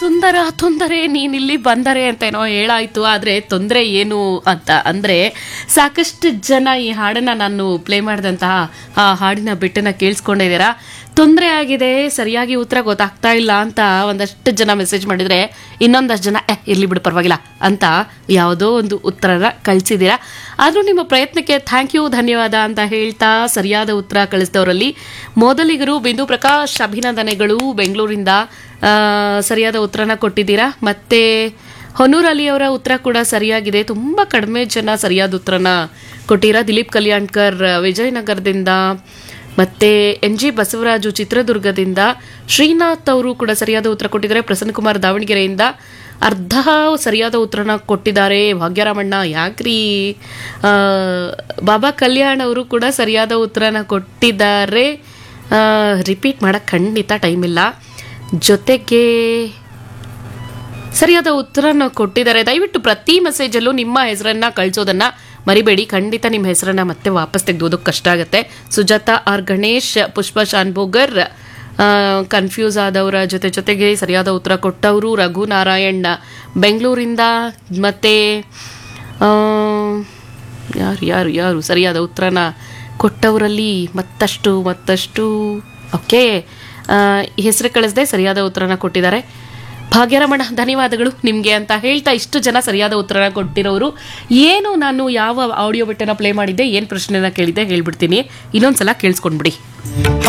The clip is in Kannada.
ಸುಂದರ ತೊಂದರೆ ನೀನಿಲ್ಲಿ ಬಂದರೆ ಅಂತ ಏನೋ ಹೇಳಾಯ್ತು ಆದ್ರೆ ತೊಂದರೆ ಏನು ಅಂತ ಅಂದ್ರೆ ಸಾಕಷ್ಟು ಜನ ಈ ಹಾಡನ್ನ ನಾನು ಪ್ಲೇ ಮಾಡಿದಂತಹ ಆ ಹಾಡಿನ ಬಿಟ್ಟನ್ನ ಕೇಳಿಸ್ಕೊಂಡಿದ್ದೀರಾ ತೊಂದರೆ ಆಗಿದೆ ಸರಿಯಾಗಿ ಉತ್ತರ ಗೊತ್ತಾಗ್ತಾ ಇಲ್ಲ ಅಂತ ಒಂದಷ್ಟು ಜನ ಮೆಸೇಜ್ ಮಾಡಿದ್ರೆ ಇನ್ನೊಂದಷ್ಟು ಜನ ಎ ಇರ್ಲಿ ಬಿಡು ಪರವಾಗಿಲ್ಲ ಅಂತ ಯಾವುದೋ ಒಂದು ಉತ್ತರನ ಕಳಿಸಿದ್ದೀರಾ ಆದ್ರೂ ನಿಮ್ಮ ಪ್ರಯತ್ನಕ್ಕೆ ಥ್ಯಾಂಕ್ ಯು ಧನ್ಯವಾದ ಅಂತ ಹೇಳ್ತಾ ಸರಿಯಾದ ಉತ್ತರ ಕಳಿಸಿದವರಲ್ಲಿ ಮೊದಲಿಗರು ಬಿಂದು ಪ್ರಕಾಶ್ ಅಭಿನಂದನೆಗಳು ಬೆಂಗಳೂರಿಂದ ಆ, ಸರಿಯಾದ ಉತ್ತರನ ಕೊಟ್ಟಿದ್ದೀರಾ ಮತ್ತೆ ಹೊನ್ನೂರ್ ಅಲಿ ಅವರ ಉತ್ತರ ಕೂಡ ಸರಿಯಾಗಿದೆ ತುಂಬಾ ಕಡಿಮೆ ಜನ ಸರಿಯಾದ ಉತ್ತರನ ಕೊಟ್ಟಿರಾ ದಿಲೀಪ್ ಕಲ್ಯಾಣ್ಕರ್ ವಿಜಯನಗರದಿಂದ ಮತ್ತೆ ಎನ್ ಜಿ ಬಸವರಾಜು ಚಿತ್ರದುರ್ಗದಿಂದ ಶ್ರೀನಾಥ್ ಅವರು ಕೂಡ ಸರಿಯಾದ ಉತ್ತರ ಕೊಟ್ಟಿದ್ದಾರೆ ಪ್ರಸನ್ನಕುಮಾರ್ ದಾವಣಗೆರೆಯಿಂದ ಅರ್ಧ ಸರಿಯಾದ ಉತ್ತರನ ಕೊಟ್ಟಿದ್ದಾರೆ ಭಾಗ್ಯರಾಮಣ್ಣ ಯಾಕ್ರಿ ಆ, ಬಾಬಾ ಕಲ್ಯಾಣ್ ಅವರು ಕೂಡ ಸರಿಯಾದ ಉತ್ತರನ ಕೊಟ್ಟಿದ್ದಾರೆ ರಿಪೀಟ್ ಮಾಡಕ್ ಖಂಡಿತ ಟೈಮ್ ಇಲ್ಲ ಜೊತೆಗೆ ಸರಿಯಾದ ಉತ್ತರನ ಕೊಟ್ಟಿದ್ದಾರೆ ದಯವಿಟ್ಟು ಪ್ರತಿ ಮೆಸೇಜಲ್ಲೂ ನಿಮ್ಮ ಹೆಸರನ್ನ ಕಳಿಸೋದನ್ನ ಮರಿಬೇಡಿ ಖಂಡಿತ ನಿಮ್ಮ ಹೆಸರನ್ನ ಮತ್ತೆ ವಾಪಸ್ ತೆಗೆದೋದಕ್ಕೆ ಕಷ್ಟ ಆಗುತ್ತೆ ಸುಜಾತ ಆರ್ ಗಣೇಶ್ ಪುಷ್ಪ ಶಾನ್ಭೋಗರ್ ಕನ್ಫ್ಯೂಸ್ ಆದವರ ಜೊತೆ ಜೊತೆಗೆ ಸರಿಯಾದ ಉತ್ತರ ಕೊಟ್ಟವರು ರಘು ನಾರಾಯಣ್ ಬೆಂಗಳೂರಿಂದ ಮತ್ತೆ ಆ, ಯಾರು ಯಾರು ಯಾರು ಸರಿಯಾದ ಉತ್ತರನ ಕೊಟ್ಟವರಲ್ಲಿ ಮತ್ತಷ್ಟು ಮತ್ತಷ್ಟು ಓಕೆ ಹೆಸರು ಕಳಿಸದೆ ಸರಿಯಾದ ಉತ್ತರನ ಕೊಟ್ಟಿದ್ದಾರೆ ಭಾಗ್ಯರಮಣ ಧನ್ಯವಾದಗಳು ನಿಮಗೆ ಅಂತ ಹೇಳ್ತಾ ಇಷ್ಟು ಜನ ಸರಿಯಾದ ಉತ್ತರನ ಕೊಟ್ಟಿರೋರು ಏನು ನಾನು ಯಾವ ಆಡಿಯೋ ಬಿಟ್ಟನ ಪ್ಲೇ ಮಾಡಿದ್ದೆ ಏನು ಪ್ರಶ್ನೆನ ಕೇಳಿದ್ದೆ ಹೇಳ್ಬಿಡ್ತೀನಿ ಇನ್ನೊಂದ್ಸಲ ಕೇಳಿಸ್ಕೊಂಡ್ಬಿಡಿ